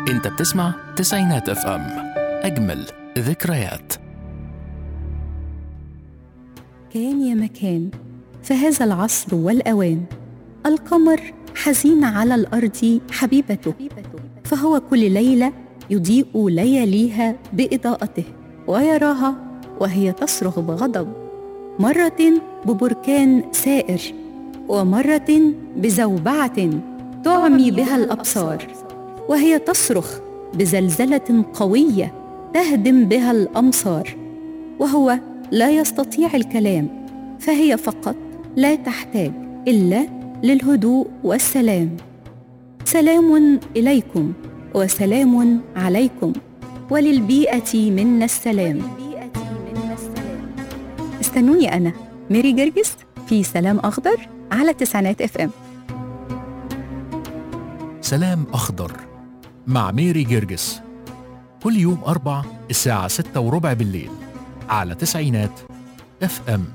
انت بتسمع تسعينات اف ام اجمل ذكريات كان يا مكان في هذا العصر والأوان القمر حزين على الأرض حبيبته فهو كل ليلة يضيء لياليها بإضاءته ويراها وهي تصرخ بغضب مرة ببركان سائر ومرة بزوبعة تعمي بها الأبصار وهي تصرخ بزلزلة قوية تهدم بها الأمصار وهو لا يستطيع الكلام فهي فقط لا تحتاج الا للهدوء والسلام سلام اليكم وسلام عليكم وللبيئه منا السلام استنوني انا ميري جرجس في سلام اخضر على تسعينات اف ام سلام أخضر مع ميري جرجس كل يوم أربع الساعة ستة وربع بالليل على تسعينات اف ام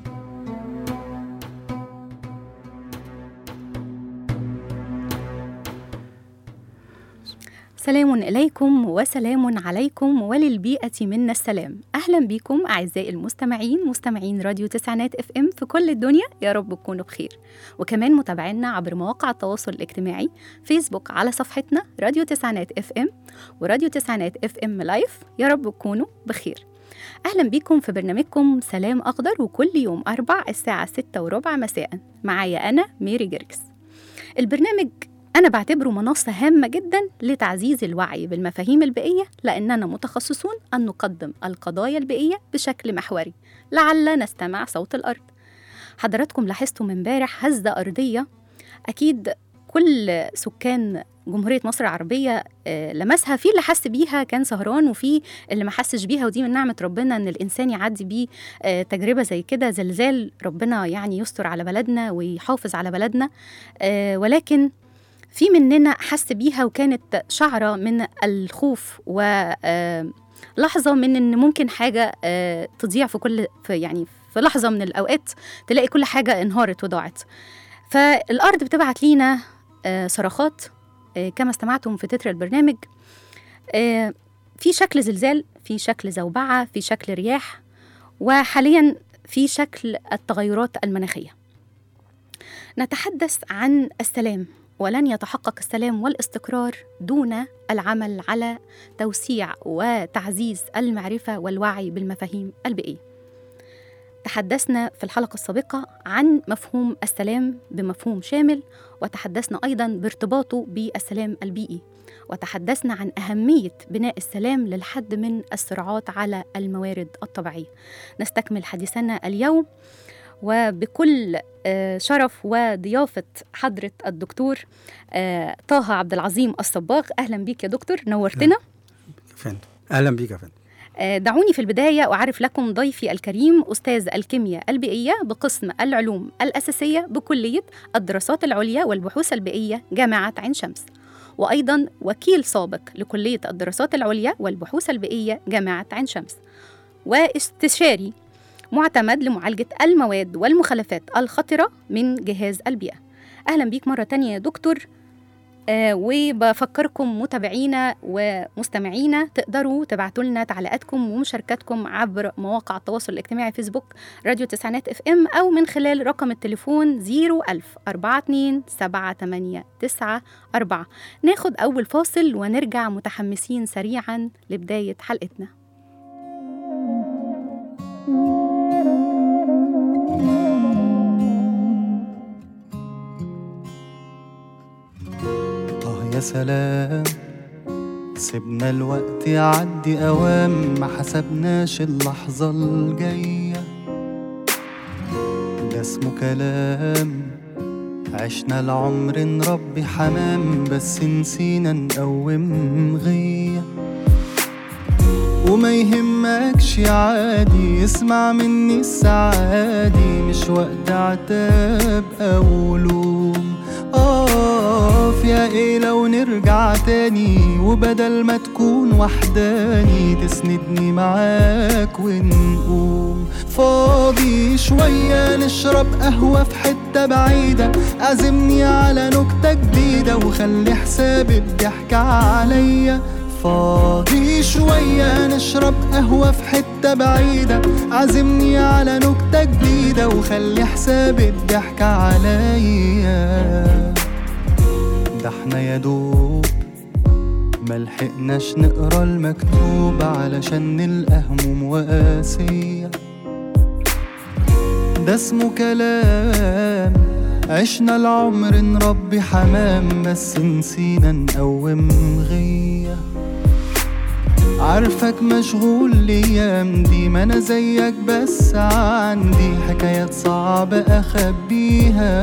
سلام إليكم وسلام عليكم وللبيئة منا السلام أهلا بكم أعزائي المستمعين مستمعين راديو تسعينات اف ام في كل الدنيا يا رب تكونوا بخير وكمان متابعينا عبر مواقع التواصل الاجتماعي فيسبوك على صفحتنا راديو تسعينات اف ام وراديو تسعينات اف ام لايف يا رب تكونوا بخير أهلا بكم في برنامجكم سلام أخضر وكل يوم أربع الساعة ستة وربع مساء معايا أنا ميري جرجس البرنامج أنا بعتبره منصة هامة جدا لتعزيز الوعي بالمفاهيم البيئية لأننا متخصصون أن نقدم القضايا البيئية بشكل محوري لعل نستمع صوت الأرض حضراتكم لاحظتوا من امبارح هزة أرضية أكيد كل سكان جمهورية مصر العربية آه، لمسها في اللي حس بيها كان سهران وفي اللي ما حسش بيها ودي من نعمة ربنا إن الإنسان يعدي بيه آه، تجربة زي كده زلزال ربنا يعني يستر على بلدنا ويحافظ على بلدنا آه، ولكن في مننا حس بيها وكانت شعرة من الخوف ولحظة من إن ممكن حاجة آه، تضيع في كل في يعني في لحظة من الأوقات تلاقي كل حاجة انهارت وضاعت فالأرض بتبعت لينا آه، صرخات آه، كما استمعتم في تتر البرنامج آه، في شكل زلزال في شكل زوبعة في شكل رياح وحاليا في شكل التغيرات المناخية نتحدث عن السلام ولن يتحقق السلام والاستقرار دون العمل على توسيع وتعزيز المعرفة والوعي بالمفاهيم البيئية تحدثنا في الحلقة السابقة عن مفهوم السلام بمفهوم شامل وتحدثنا أيضا بارتباطه بالسلام البيئي وتحدثنا عن أهمية بناء السلام للحد من الصراعات على الموارد الطبيعية نستكمل حديثنا اليوم وبكل آه، شرف وضيافة حضرة الدكتور آه، طه عبد العظيم الصباغ أهلا بيك يا دكتور نورتنا فندم اهلا بيك يا فندم آه، دعوني في البداية أعرف لكم ضيفي الكريم أستاذ الكيمياء البيئية بقسم العلوم الأساسية بكلية الدراسات العليا والبحوث البيئية جامعة عين شمس وأيضا وكيل سابق لكلية الدراسات العليا والبحوث البيئية جامعة عين شمس واستشاري معتمد لمعالجة المواد والمخلفات الخطرة من جهاز البيئة أهلا بيك مرة تانية يا دكتور آه وبفكركم متابعينا ومستمعينا تقدروا تبعتوا لنا تعليقاتكم ومشاركاتكم عبر مواقع التواصل الاجتماعي فيسبوك راديو تسعينات اف ام او من خلال رقم التليفون 01000 42 7894 ناخد اول فاصل ونرجع متحمسين سريعا لبدايه حلقتنا آه يا سلام سيبنا الوقت يعدي أوام ما حسبناش اللحظة الجاية ده اسمه كلام عشنا العمر نربي حمام بس نسينا نقوم غيه وما يهمكش عادي اسمع مني السعادي مش وقت عتاب او لوم اقف يا ايه لو نرجع تاني وبدل ما تكون وحداني تسندني معاك ونقوم فاضي شوية نشرب قهوة في حتة بعيدة عزمني على نكتة جديدة وخلي حساب الضحك عليا فاضي شوية نشرب قهوة في حتة بعيدة عزمني على نكتة جديدة وخلي حساب الضحك عليا ده احنا يا دوب ملحقناش نقرا المكتوب علشان نلقى هموم وقاسية ده اسمه كلام عشنا العمر نربي حمام بس نسينا نقوم غيه عارفك مشغول الايام دي ما انا زيك بس عندي حكايات صعبة اخبيها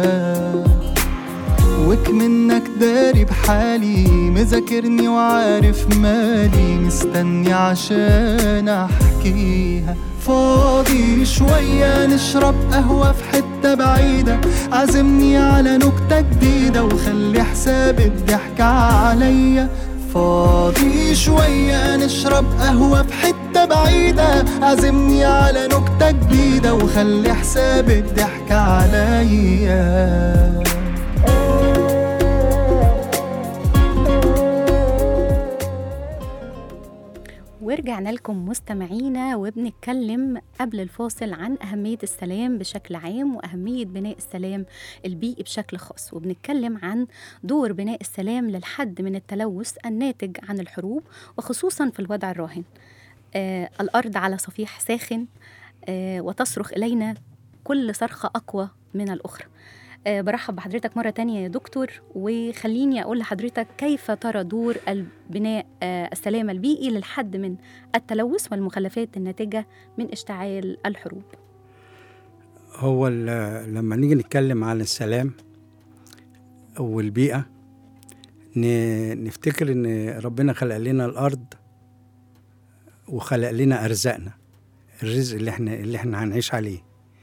وك منك داري بحالي مذاكرني وعارف مالي مستني عشان احكيها فاضي شوية نشرب قهوة في حتة بعيدة عزمني على نكتة جديدة وخلي حساب الضحك عليا فاضي شوية نشرب قهوة في حتة بعيدة عزمني على نكتة جديدة وخلي حساب الضحك عليا ورجعنا لكم مستمعينا وبنتكلم قبل الفاصل عن أهمية السلام بشكل عام وأهمية بناء السلام البيئي بشكل خاص وبنتكلم عن دور بناء السلام للحد من التلوث الناتج عن الحروب وخصوصا في الوضع الراهن آه الأرض على صفيح ساخن آه وتصرخ إلينا كل صرخة أقوى من الأخرى آه برحب بحضرتك مرة تانية يا دكتور وخليني أقول لحضرتك كيف ترى دور البناء آه السلام البيئي للحد من التلوث والمخلفات الناتجة من اشتعال الحروب هو ال- لما نيجي نتكلم عن السلام والبيئة ن- نفتكر ان ربنا خلق لنا الارض وخلق لنا ارزاقنا الرزق اللي احنا اللي احنا هنعيش عليه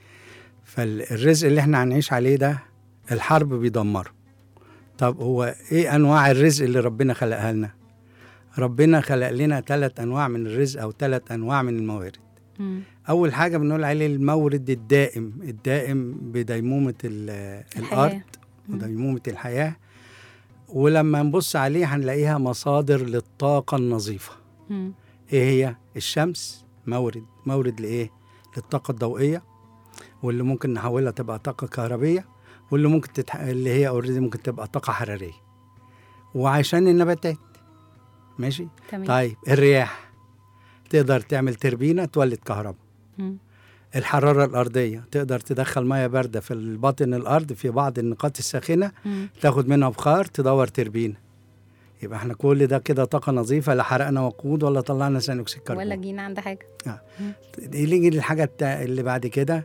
فالرزق اللي احنا هنعيش عليه ده الحرب بيدمره طب هو ايه انواع الرزق اللي ربنا خلقها لنا ربنا خلق لنا ثلاث انواع من الرزق او ثلاث انواع من الموارد مم. اول حاجه بنقول عليه المورد الدائم الدائم بديمومه ال- الحياة. الارض مم. وديمومه الحياه ولما نبص عليه هنلاقيها مصادر للطاقه النظيفه مم. ايه هي الشمس مورد مورد لايه للطاقه الضوئيه واللي ممكن نحولها تبقى طاقه كهربيه واللي ممكن تتح... اللي هي اوريدي ممكن تبقى طاقه حراريه وعشان النباتات ماشي تمام طيب الرياح تقدر تعمل تربينه تولد كهرباء مم. الحرارة الأرضية تقدر تدخل مية باردة في الباطن الأرض في بعض النقاط الساخنة مم. تاخد منها بخار تدور تربينة يبقى احنا كل ده كده طاقة نظيفة لا حرقنا وقود ولا طلعنا ثاني أكسيد ولا كربون جينا عند حاجة نيجي للحاجة التا- اللي بعد كده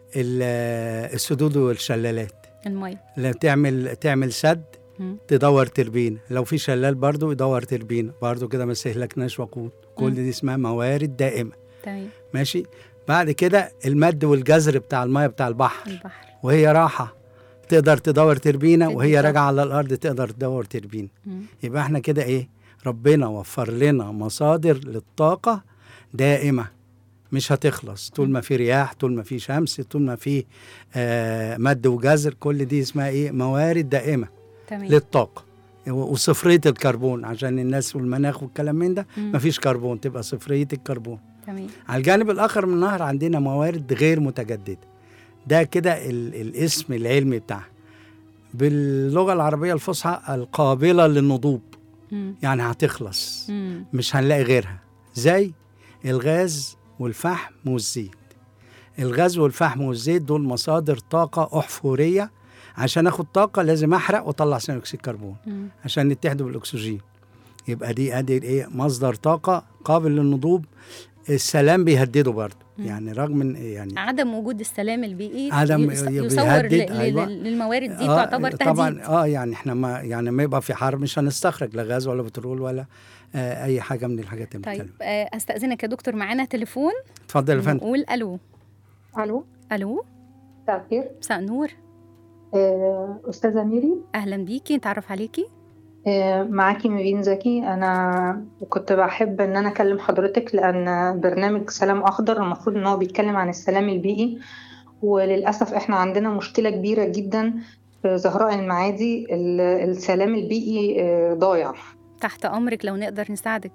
ال- السدود والشلالات المية اللي تعمل تعمل سد مم. تدور تربينة لو في شلال برضو يدور تربينة برضو كده ما استهلكناش وقود كل مم. دي اسمها موارد دائمة تمام ماشي بعد كده المد والجزر بتاع المية بتاع البحر البحر وهي راحة تقدر تدور تربينة تدي وهي طاقة. راجعة على الأرض تقدر تدور تربينة مم. يبقى احنا كده ايه ربنا وفر لنا مصادر للطاقة دائمة مش هتخلص طول ما في رياح طول ما في شمس طول ما في آه مد وجزر كل دي اسمها ايه موارد دائمة تمام للطاقة وصفرية الكربون عشان الناس والمناخ والكلام من ده مم. مفيش كربون تبقى صفرية الكربون تمام على الجانب الآخر من النهر عندنا موارد غير متجددة ده كده ال- الاسم العلمي بتاعها باللغة العربية الفصحى القابلة للنضوب مم. يعني هتخلص مم. مش هنلاقي غيرها زي الغاز والفحم والزيت الغاز والفحم والزيت دول مصادر طاقة أحفورية عشان اخد طاقة لازم احرق واطلع ثاني اكسيد كربون مم. عشان نتحدوا بالاكسجين يبقى دي ادي ايه مصدر طاقة قابل للنضوب السلام بيهدده برضه مم. يعني رغم ان يعني عدم وجود السلام البيئي عدم يس- ي- يصور بيهدد، ل- ل- أيوة. للموارد دي آه، تعتبر تهديد طبعا اه يعني احنا ما يعني ما يبقى في حرب مش هنستخرج لا غاز ولا بترول ولا آه اي حاجه من الحاجات اللي طيب بنتكلم آه، استاذنك يا دكتور معانا تليفون اتفضل يا فندم نقول الو الو الو مساء الخير مساء النور آه، استاذه ميري اهلا بيكي نتعرف عليكي آه، معاكي مبين زكي انا كنت بحب ان انا اكلم حضرتك لان برنامج سلام اخضر المفروض ان هو بيتكلم عن السلام البيئي وللاسف احنا عندنا مشكله كبيره جدا في زهراء المعادي ال- السلام البيئي آه، ضايع تحت امرك لو نقدر نساعدك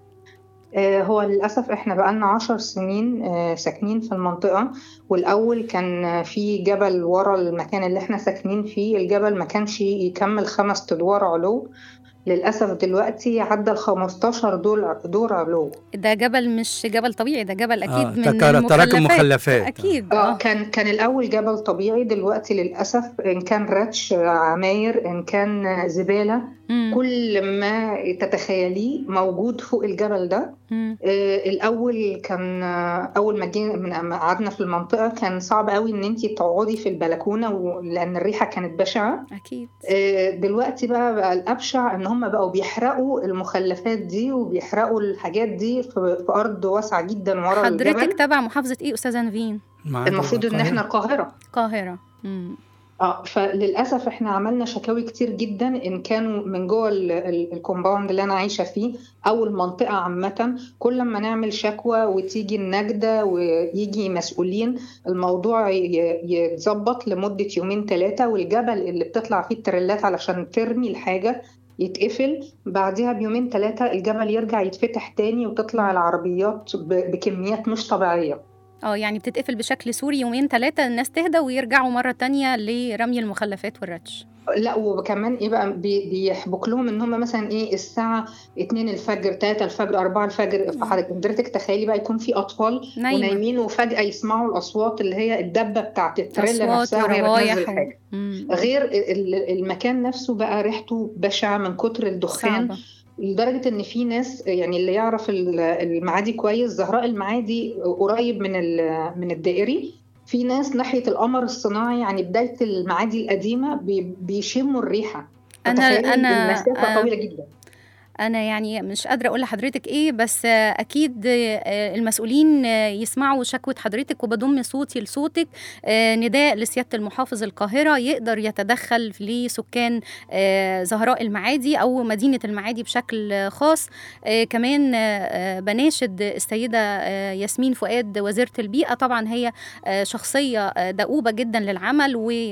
آه، هو للأسف إحنا بقالنا عشر سنين آه، ساكنين في المنطقة والأول كان في جبل ورا المكان اللي إحنا ساكنين فيه الجبل ما كانش يكمل خمس أدوار علو للأسف دلوقتي عدى ال 15 دور دور علو ده جبل مش جبل طبيعي ده جبل اكيد آه، من تكر- تراكم مخلفات. اكيد اه اه كان كان الأول جبل طبيعي دلوقتي للأسف إن كان رتش عماير إن كان زبالة مم. كل ما تتخيليه موجود فوق الجبل ده مم. آه، الأول كان آه، أول ما جينا من ما قعدنا في المنطقة كان صعب قوي إن أنتي تقعدي في البلكونة و- لأن الريحة كانت بشعة اكيد آه، دلوقتي بقى بقى الأبشع إن هم بقوا بيحرقوا المخلفات دي وبيحرقوا الحاجات دي في في أرض واسعة جدا ورا حضرتك الجبل تبع محافظه ايه استاذه نفين معانا المفروض إن القاهرة. إحنا القاهرة القاهره مم. اه فللاسف احنا عملنا شكاوي كتير جدا ان كانوا من جوه ال- ال- الكومباوند اللي انا عايشه فيه او المنطقه عامه كل ما نعمل شكوى وتيجي النجده ويجي مسؤولين الموضوع ي- يتظبط لمده يومين ثلاثه والجبل اللي بتطلع فيه التريلات علشان ترمي الحاجه يتقفل بعدها بيومين ثلاثه الجبل يرجع يتفتح تاني وتطلع العربيات ب- بكميات مش طبيعيه اه يعني بتتقفل بشكل سوري يومين ثلاثه الناس تهدى ويرجعوا مره تانية لرمي المخلفات والرتش لا وكمان ايه بقى بي- بيحبك لهم ان هم مثلا ايه الساعه 2 الفجر 3 الفجر 4 الفجر فحضرتك تخيلي بقى يكون في اطفال نايمة. ونايمين وفجاه يسمعوا الاصوات اللي هي الدبه بتاعت التريلا اصوات نفسها وهي وروايح بتنزل و... حاجه مم. غير ال- المكان نفسه بقى ريحته بشعه من كتر الدخان صعبة. لدرجه ان في ناس يعني اللي يعرف ال- المعادي كويس زهراء المعادي قريب من ال- من الدائري في ناس ناحيه القمر الصناعي يعني بدايه المعادي القديمه بي- بيشموا الريحه أنا- فتخيلي أنا- المسافه آه، طويله جدا انا يعني مش قادره اقول لحضرتك ايه بس آه، اكيد آه، المسؤولين آه، يسمعوا شكوى حضرتك وبضم صوتي لصوتك آه، نداء لسياده المحافظ القاهره يقدر يتدخل لسكان آه، زهراء المعادي او مدينه المعادي بشكل آه، خاص آه، كمان آه، آه، بناشد السيده آه، ياسمين فؤاد وزيره البيئه طبعا هي آه، شخصيه آه، دؤوبه جدا للعمل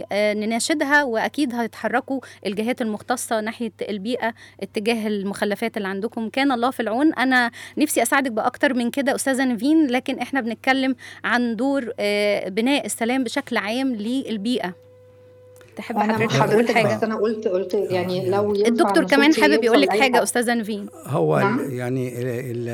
ونناشدها واكيد هيتحركوا الجهات المختصه ناحيه البيئه اتجاه المخلفات اللي عندكم كان الله في العون انا نفسي اساعدك باكتر من كده استاذه نيفين لكن احنا بنتكلم عن دور آه، بناء السلام بشكل عام للبيئه تحب انا مع حضرتك تقول حضرتك حاجه بس انا قلت قلت يعني لو ينفع الدكتور إن كمان صوتي حابب يقول لك يوصل لأي حاجه حد. استاذه نيفين هو نعم. ال- يعني ال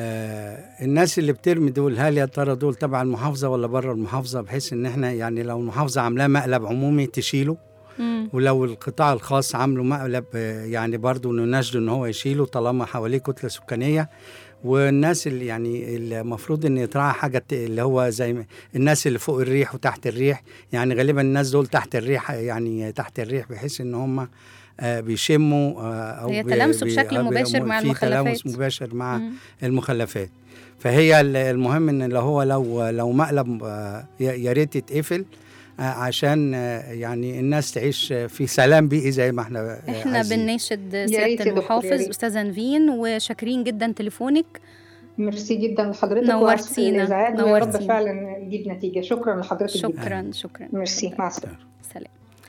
ال الناس اللي بترمي دول هل يا ترى دول تبع المحافظه ولا بره المحافظه بحيث ان احنا يعني لو المحافظه عاملاه مقلب عمومي تشيله مم. ولو القطاع الخاص عامله مقلب آه، يعني برضو نناشده ان هو يشيله طالما حواليه كتله سكانيه والناس اللي يعني المفروض ان يتراعى حاجه ت- اللي هو زي ما- الناس اللي فوق الريح وتحت الريح يعني غالبا الناس دول تحت الريح يعني تحت الريح بحيث ان هم آه، بيشموا آه، او هي بي- تلامسوا بي- بشكل آه، مباشر بي- مع في المخلفات. تلامس مباشر مع مم. المخلفات فهي ال- المهم ان لو هو لو لو مقلب آه، يا يا ريت يتقفل آه، عشان آه، يعني الناس تعيش آه، في سلام بيئي زي ما احنا آه، احنا عايزين. بنناشد ريت يا سياده دكتور، يا المحافظ ريت. استاذه نيفين وشاكرين جدا تليفونك ميرسي جدا لحضرتك نورتينا، وآسف للإزعاج ويا رب نورتينا. فعلا يجيب نتيجة شكرا لحضرتك جدا شكرا شكرا ميرسي مع السلامة سلام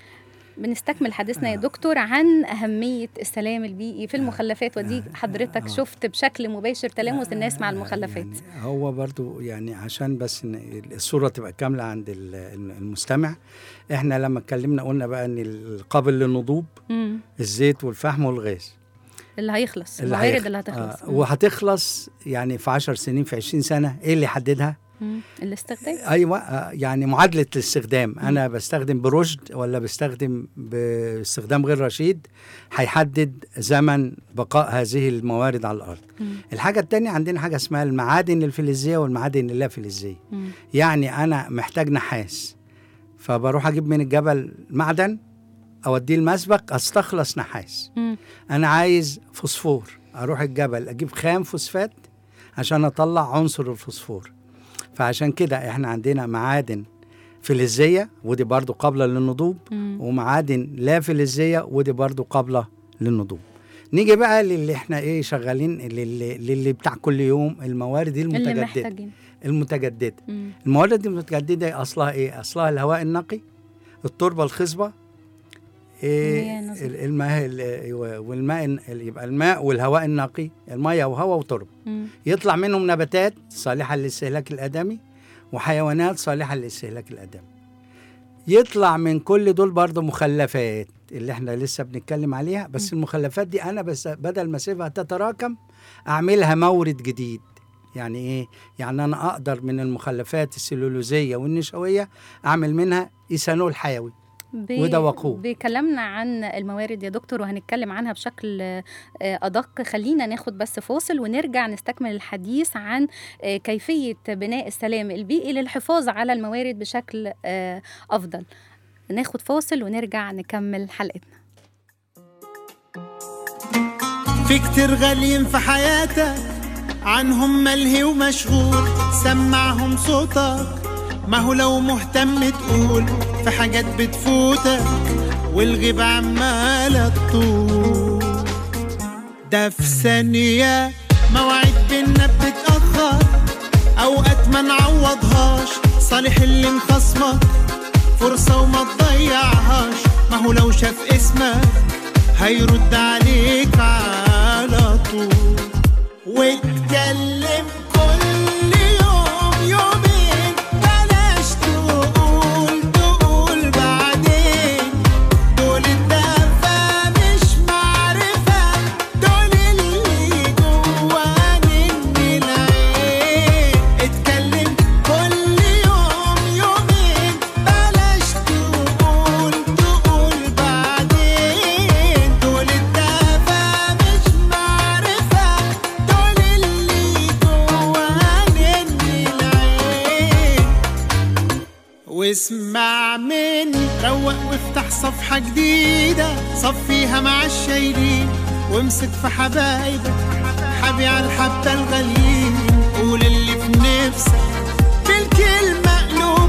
بنستكمل حديثنا يا دكتور عن أهمية السلام البيئي في المخلفات ودي حضرتك شفت بشكل مباشر تلامس الناس مع المخلفات يعني هو برضو يعني عشان بس إن الصورة تبقى كاملة عند ال- المستمع احنا لما اتكلمنا قلنا بقى ان القابل للنضوب مم. الزيت والفحم والغاز اللي هيخلص اللي الموارد هيخ- اللي هتخلص آه وهتخلص يعني في 10 سنين في 20 سنة ايه اللي يحددها؟ مم. الاستخدام ايوه آه، يعني معادله الاستخدام انا بستخدم برشد ولا بستخدم باستخدام غير رشيد هيحدد زمن بقاء هذه الموارد على الارض مم. الحاجه الثانيه عندنا حاجه اسمها المعادن الفلزيه والمعادن اللا فلزيه مم. يعني انا محتاج نحاس فبروح اجيب من الجبل معدن اوديه المسبق استخلص نحاس مم. انا عايز فوسفور اروح الجبل اجيب خام فوسفات عشان اطلع عنصر الفوسفور فعشان كده احنا عندنا معادن فلزيه ودي برضو قابله للنضوب مم. ومعادن لا فلزيه ودي برضو قابله للنضوب نيجي بقى للي احنا ايه شغالين للي, للي بتاع كل يوم الموارد اللي المتجدده محتاجين المتجدده مم. الموارد المتجدده اصلها ايه اصلها الهواء النقي التربه الخصبه إيه المياه النظيفة. ال- الماء ال- أيوة، والماء ال- يبقى الماء والهواء النقي الميه وهواء وتربه مم. يطلع منهم نباتات صالحه للاستهلاك الادمي وحيوانات صالحه للاستهلاك الادمي يطلع من كل دول برضه مخلفات اللي احنا لسه بنتكلم عليها بس المخلفات دي انا بس بدل ما اسيبها تتراكم اعملها مورد جديد يعني ايه يعني انا اقدر من المخلفات السلولوزيه والنشويه اعمل منها ايثانول حيوي ب- وده وقود. بكلامنا عن الموارد يا دكتور وهنتكلم عنها بشكل آه، أدق خلينا ناخد بس فاصل ونرجع نستكمل الحديث عن آه، كيفية بناء السلام البيئي للحفاظ على الموارد بشكل آه، أفضل ناخد فاصل ونرجع نكمل حلقتنا في كتير غاليين في حياتك عنهم ملهي ومشغول سمعهم صوتك ما هو لو مهتم تقول في حاجات بتفوتك والغيبة عمالة تطول ده في ثانية مواعيد بينا بتتأخر أوقات ما نعوضهاش صالح اللي مخصمك فرصة وما تضيعهاش ما هو لو شاف اسمك هيرد عليك على طول واتكلم كل يوم يومين بلاش تقول تقول بعدين دول الدفا مش معرفة دول اللي جواني من العين اتكلم كل يوم يومين بلاش تقول تقول بعدين دول الدفا مش معرفة دول اللي جواني من العين واسمع مني روق وافتح صفحة جديدة صفيها مع الشايلين وامسك في حبايبك حبي على الحبة الغاليين قول اللي في نفسك بالكلمة قلوب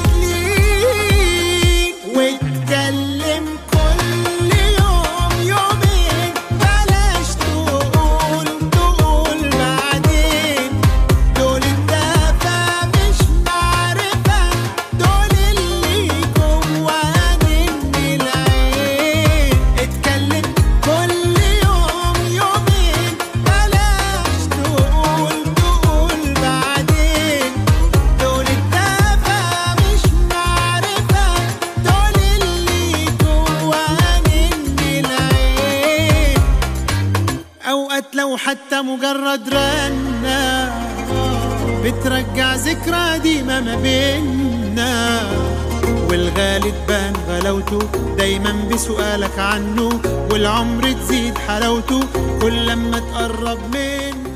بتلين واتكلم كل يوم يومين بلاش تقول تقول بعدين دول الدفا مش معرفة دول اللي جواني من العين اتكلم كل يوم يومين بلاش تقول تقول بعدين دول الدفا مش معرفة دول اللي جواني من العين أوقات لو حتى مجرد رنة بترجع ذكرى قديمة ما بينا والغالي تبان غلاوته دايما بسؤالك عنه والعمر تزيد حلاوته كل لما تقرب منه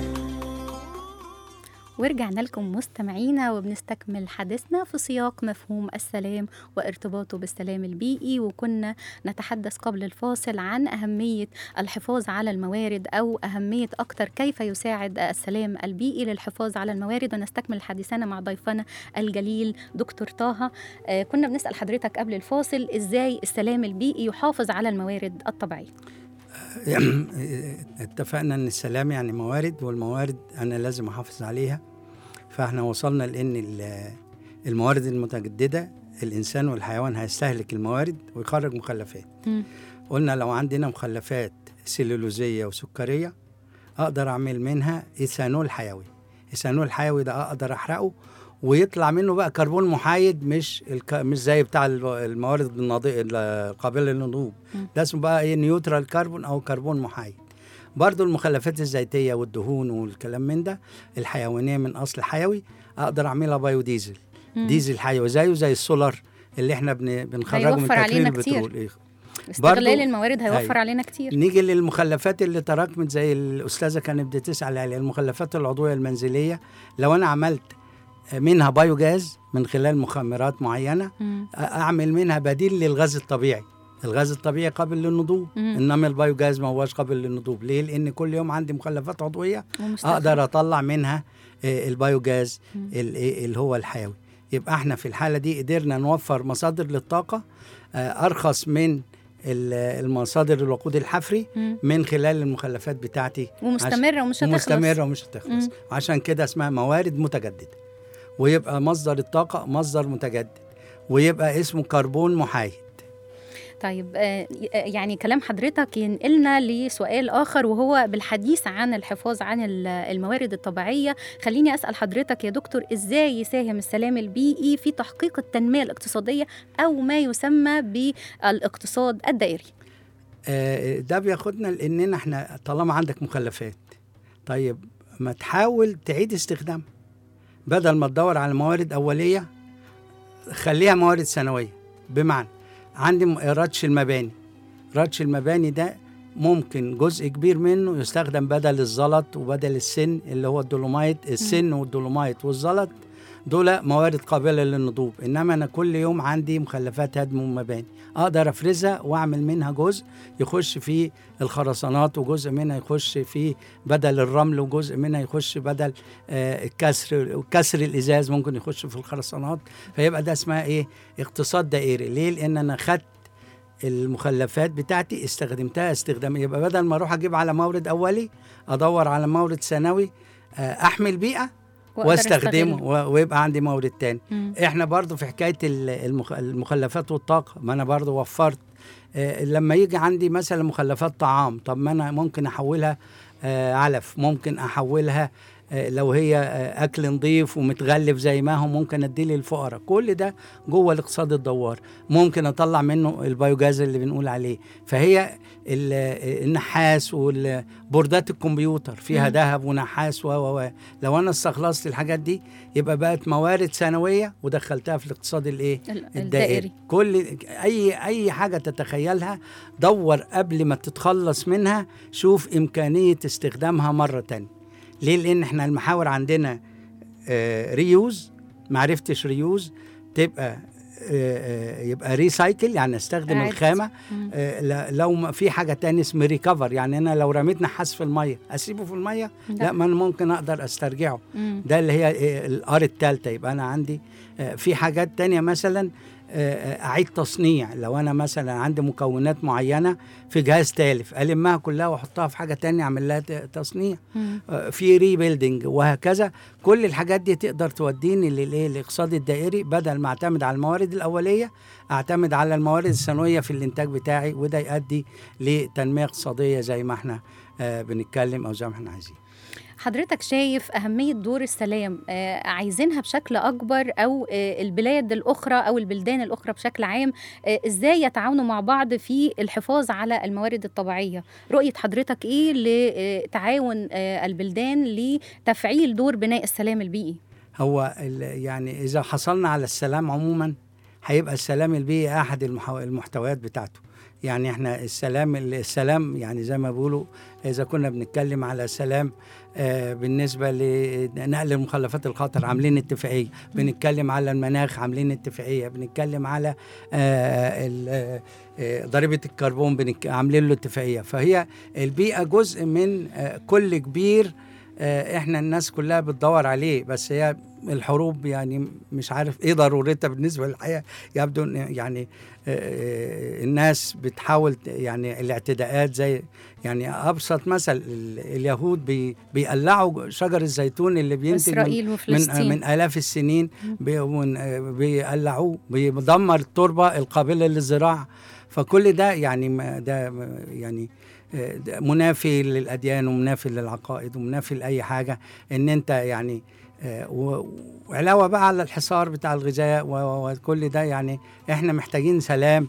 ورجعنا لكم مستمعينا وبنستكمل حديثنا في سياق مفهوم السلام وارتباطه بالسلام البيئي وكنا نتحدث قبل الفاصل عن أهمية الحفاظ على الموارد أو أهمية أكتر كيف يساعد السلام البيئي للحفاظ علعلى الموارد ونستكمل حديثنا مع ضيفنا الجليل دكتور طه آه كنا بنسأل حضرتك قبل الفاصل إزاي السلام البيئي يحافظ على الموارد الطبيعية اتفقنا ان السلام يعني موارد والموارد انا لازم احافظ عليها فاحنا وصلنا لان ال- الموارد المتجدده الانسان والحيوان هيستهلك الموارد ويخرج مخلفات مم. قلنا لو عندنا مخلفات سلولوزيه وسكريه اقدر اعمل منها ايثانول حيوي ايثانول حيوي ده اقدر احرقه ويطلع منه بقى كربون محايد مش الك... مش زي بتاع الم- الموارد الناضئه القابله للنضوب مم. ده اسمه بقى ايه نيوترال كربون او كربون محايد برضو المخلفات الزيتيه والدهون والكلام من ده الحيوانيه من اصل حيوي اقدر اعملها بايوديزل مم. ديزل حيوي زيه زي السولار اللي احنا بن... بنخرجه من هيوفر تكرير علينا كتير. البترول إيه. استغلال برضو- الموارد هيوفر أيوة. علينا كتير نيجي للمخلفات اللي تراكمت زي الاستاذه كانت بتسال عليها المخلفات العضويه المنزليه لو انا عملت منها بايوجاز من خلال مخمرات معينه مم. اعمل منها بديل للغاز الطبيعي الغاز الطبيعي قابل للنضوب مم. انما البايوجاز ما هوش قابل للنضوب ليه لان كل يوم عندي مخلفات عضويه ومستخدم. اقدر اطلع منها آه، البايوجاز مم. ال- إيه اللي هو الحيوي يبقى احنا في الحاله دي قدرنا نوفر مصادر للطاقه آه، ارخص من ال- المصادر الوقود الحفري مم. من خلال المخلفات بتاعتي ومستمرة ومش هتخلص مستمره ومش هتخلص مم. عشان كده اسمها موارد متجدده ويبقى مصدر الطاقه مصدر متجدد ويبقى اسمه كربون محايد طيب آه، يعني كلام حضرتك ينقلنا لسؤال آخر وهو بالحديث عن الحفاظ عن ال- الموارد الطبيعية خليني أسأل حضرتك يا دكتور إزاي يساهم السلام البيئي في تحقيق التنمية الاقتصادية أو ما يسمى بالاقتصاد الدائري آه، ده بياخدنا لاننا احنا طالما عندك مخلفات طيب ما تحاول تعيد استخدامها بدل ما تدور على موارد اوليه خليها موارد سنويه بمعنى عندي م- ردش المباني ردش المباني ده ممكن جزء كبير منه يستخدم بدل الزلط وبدل السن اللي هو الدولومايت السن والدولومايت والزلط دول موارد قابلة للنضوب إنما أنا كل يوم عندي مخلفات هدم ومباني أقدر أفرزها وأعمل منها جزء يخش في الخرسانات وجزء منها يخش في بدل الرمل وجزء منها يخش بدل آه، الكسر كسر الإزاز ممكن يخش في الخرسانات فيبقى ده اسمها إيه اقتصاد دائري ليه لأن أنا خدت المخلفات بتاعتي استخدمتها استخدام يبقى بدل ما اروح اجيب على مورد اولي ادور على مورد ثانوي آه، احمي البيئه وأقدر واستخدمه أستغله. و- ويبقى عندي مورد تاني مم. احنا برضو في حكايه ال- المخ- المخلفات والطاقه ما انا برضو وفرت آه، لما يجي عندي مثلا مخلفات طعام طب ما انا ممكن احولها آه، علف ممكن احولها آه، لو هي آه، اكل نظيف ومتغلف زي ما هو ممكن اديه للفقراء كل ده جوه الاقتصاد الدوار ممكن اطلع منه البيوجاز اللي بنقول عليه فهي ال- آه، النحاس والبوردات الكمبيوتر فيها مم. ذهب ونحاس و و و لو انا استخلصت الحاجات دي يبقى بقت موارد ثانويه ودخلتها في الاقتصاد الايه ال- الدائري الدائري كل اي اي حاجه تتخيلها دور قبل ما تتخلص منها شوف امكانيه استخدامها مره تانية ليه لان احنا المحاور عندنا آه ريوز ما عرفتش ريوز تبقى آه آه يبقى ريسايكل يعني استخدم إعادة. الخامه مم. آه لا- لو ما في حاجه تاني اسمها ريكفر يعني انا لو رميت نحاس في الميه اسيبه في الميه لا ما انا ممكن اقدر استرجعه مم. ده اللي هي إيه الار الثالثه يبقى انا عندي آه، في حاجات تانية مثلا آه، آه، اعيد تصنيع لو انا مثلا عندي مكونات معينه في جهاز تالف المها كلها واحطها في حاجه تانية اعمل لها ت- تصنيع مم. آه، في ريبيلدينج وهكذا كل الحاجات دي تقدر توديني للايه الاقتصاد الدائري بدل ما اعتمد على الموارد الاوليه اعتمد على الموارد الثانويه في الانتاج بتاعي وده يؤدي لتنميه اقتصاديه زي ما احنا آه، بنتكلم او زي ما احنا عايزين حضرتك شايف أهمية دور السلام آه، عايزينها بشكل أكبر أو آه، البلاد الأخرى أو البلدان الأخرى بشكل عام آه، إزاي يتعاونوا مع بعض في الحفاظ على الموارد الطبيعية رؤية حضرتك إيه لتعاون آه، البلدان لتفعيل دور بناء السلام البيئي هو ال- يعني اذا حصلنا على السلام عموما هيبقى السلام البيئي احد المحو- المحتويات بتاعته يعني احنا السلام السلام يعني زي ما بيقولوا اذا كنا بنتكلم على سلام آه بالنسبه لنقل المخلفات الخطر عاملين اتفاقيه بنتكلم على المناخ عاملين اتفاقيه بنتكلم على آه ال- آه، ضريبه الكربون بنك- عاملين له اتفاقيه فهي البيئه جزء من آه كل كبير آه، احنا الناس كلها بتدور عليه بس هي الحروب يعني مش عارف ايه ضرورتها بالنسبه للحياه يبدو ان يعني آه، آه، الناس بتحاول ت- يعني الاعتداءات زي يعني ابسط مثل ال- اليهود بي بيقلعوا شجر الزيتون اللي بينتج من إسرائيل من, وفلسطين من آلاف السنين بي- من- آه، بيقلعوه بيدمر التربة القابلة للزراعة فكل ده يعني ما- ده ما- يعني آه، ده منافي للأديان ومنافي للعقائد ومنافي لأي حاجة إن أنت يعني آه، و- وعلاوة بقى على الحصار بتاع الغذاء و- و- وكل ده يعني إحنا محتاجين سلام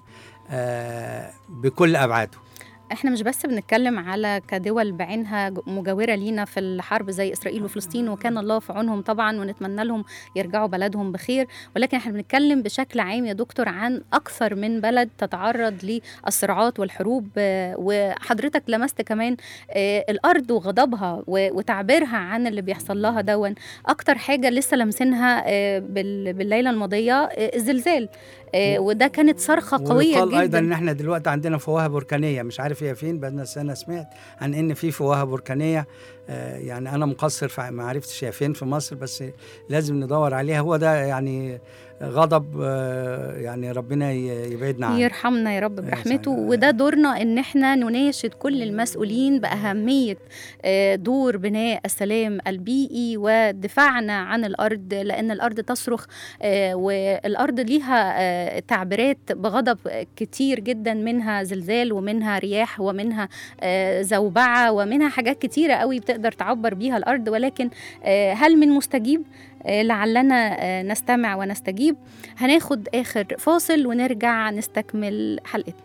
آه، بكل أبعاده احنا مش بس بنتكلم على كدول بعينها ج- مجاوره لينا في الحرب زي اسرائيل وفلسطين وكان الله في عونهم طبعا ونتمنى لهم يرجعوا بلدهم بخير ولكن احنا بنتكلم بشكل عام يا دكتور عن اكثر من بلد تتعرض للصراعات والحروب آه، وحضرتك لمست كمان آه، الارض وغضبها و- وتعبيرها عن اللي بيحصل لها دون اكتر حاجه لسه لامسينها آه، بال- بالليله الماضيه آه، الزلزال آه، وده كانت صرخه قويه ويقال ايضا جدا ان احنا دلوقتي عندنا فوهه بركانيه مش عارف هي فين بس انا سمعت عن ان في فوهه بركانيه آه، يعني انا مقصر في ما عرفتش هي فين في مصر بس لازم ندور عليها هو ده يعني غضب آه، يعني ربنا ي- يبعدنا عنه يرحمنا يا رب برحمته صحيح. وده دورنا ان احنا نناشد كل المسؤولين باهميه آه، دور بناء السلام البيئي ودفاعنا عن الارض لان الارض تصرخ آه، والارض ليها آه، تعبيرات بغضب كتير جدا منها زلزال ومنها رياح ومنها آه، زوبعه ومنها حاجات كتيره قوي بتقدر تعبر بيها الارض ولكن آه، هل من مستجيب آه، لعلنا آه، نستمع ونستجيب هناخد آخر فاصل ونرجع نستكمل حلقتنا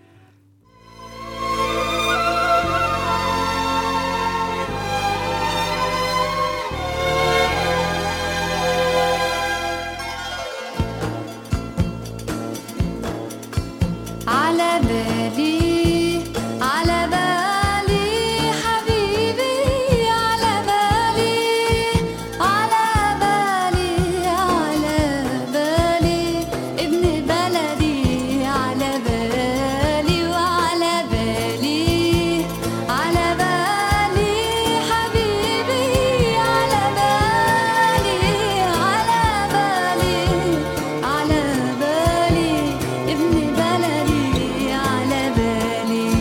على بالي على بالي حبيبي على بالي على بالي على بالي ابن بلدي على بالي وعلى بالي على بالي حبيبي على بالي على بالي على بالي ابن بلدي على بالي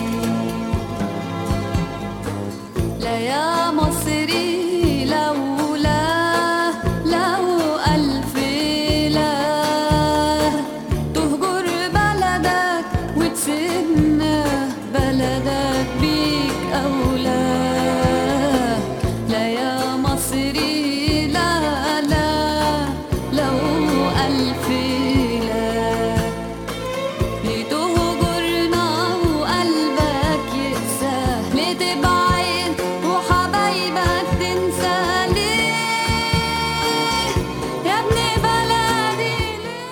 لا يا مصري لولا لو ألف لا تهجر بلدك وتسيبنا بلدك بيك أولى لا يا مصري لا لا لو ألف لا لتهجرنا وقلبك يقسى لتبعد وحبايبك تنسى ليه يا ابن بلدي ليه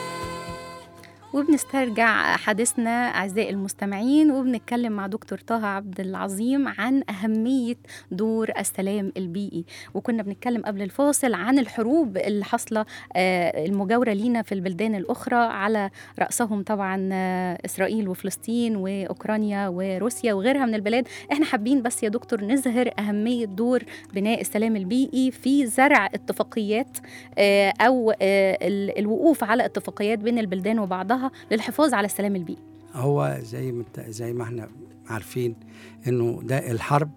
وبنسترجع حديثنا أعزائي المستمعين وبنتكلم مع دكتور طه عبد العظيم عن أهمية دور السلام البيئي وكنا بنتكلم قبل الفاصل عن الحروب اللي حاصلة آه، المجاورة لينا في البلدان الأخرى على رأسهم طبعا آه، إسرائيل وفلسطين وأوكرانيا وروسيا وغيرها من البلاد احنا حابين بس يا دكتور نظهر أهمية دور بناء السلام البيئي في زرع اتفاقيات آه، أو آه، ال- الوقوف على اتفاقيات بين البلدان وبعضها للحفاظ على السلام البيئي هو زي ما انت- زي ما احنا عارفين انه ده الحرب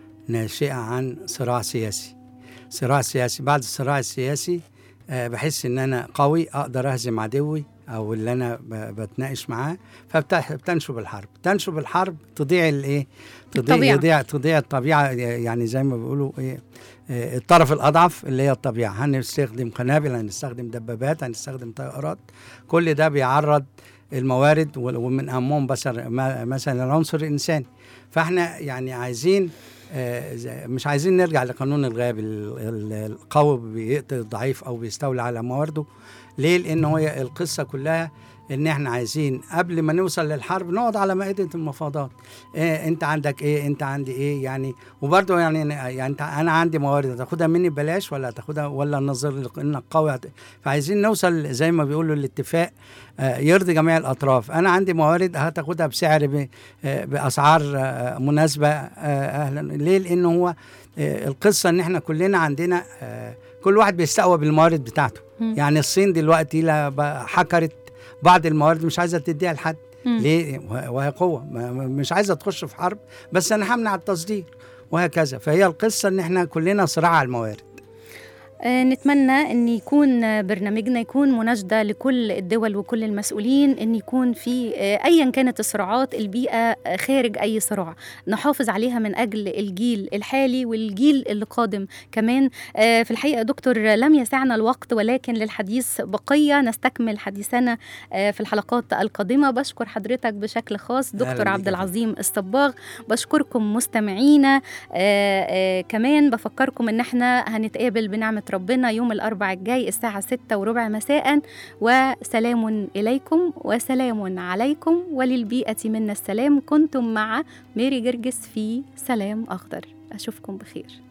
ناشئه عن صراع سياسي صراع سياسي بعد الصراع السياسي آه، بحس ان انا قوي اقدر اهزم عدوي او اللي انا ب- بتناقش معاه فبتنشب الحرب تنشب الحرب تضيع الايه تضيع الطبيعة. يضيع تضيع الطبيعه يعني زي ما بيقولوا ايه آه، الطرف الاضعف اللي هي الطبيعه هنستخدم قنابل هنستخدم دبابات هنستخدم طائرات كل ده بيعرض الموارد وال- ومن اهمهم بشر ما- مثلا العنصر الانساني فاحنا يعني عايزين آه، زي- مش عايزين نرجع لقانون الغاب ال- ال- القوي بيقتل الضعيف او بيستولي على موارده ليه لان هي القصه كلها ان احنا عايزين قبل ما نوصل للحرب نقعد على مائده المفاوضات إيه انت عندك ايه انت عندي ايه يعني وبرضه يعني يعني انت انا عندي موارد هتاخدها مني ببلاش ولا هتاخدها ولا نظر انك قوي هت- فعايزين نوصل زي ما بيقولوا الاتفاق آه، يرضي جميع الاطراف انا عندي موارد هتاخدها بسعر ب- آه، باسعار آه، مناسبه آه، اهلا ليه لان هو آه، القصه ان احنا كلنا عندنا آه، كل واحد بيستقوى بالموارد بتاعته مم. يعني الصين دلوقتي لا ب- حكرت بعض الموارد مش عايزه تديها لحد مم. ليه وه- وهي قوه ما- ما- مش عايزه تخش في حرب بس انا همنع التصدير وهكذا فهي القصه ان احنا كلنا صراع على الموارد آه، نتمنى ان يكون آه، برنامجنا يكون مناشده لكل الدول وكل المسؤولين ان يكون في آه، ايا كانت الصراعات البيئه آه، خارج اي صراع نحافظ عليها من اجل الجيل الحالي والجيل اللي قادم كمان آه، في الحقيقه دكتور لم يسعنا الوقت ولكن للحديث بقيه نستكمل حديثنا آه، في الحلقات القادمه بشكر حضرتك بشكل خاص أهلاً دكتور بيك عبد يا العظيم الصباغ بشكركم مستمعينا آه، آه، كمان بفكركم ان احنا هنتقابل بنعمة ربنا يوم الأربع الجاي الساعة ستة وربع مساء وسلام إليكم وسلام عليكم وللبيئة منا السلام كنتم مع ميري جرجس في سلام أخضر أشوفكم بخير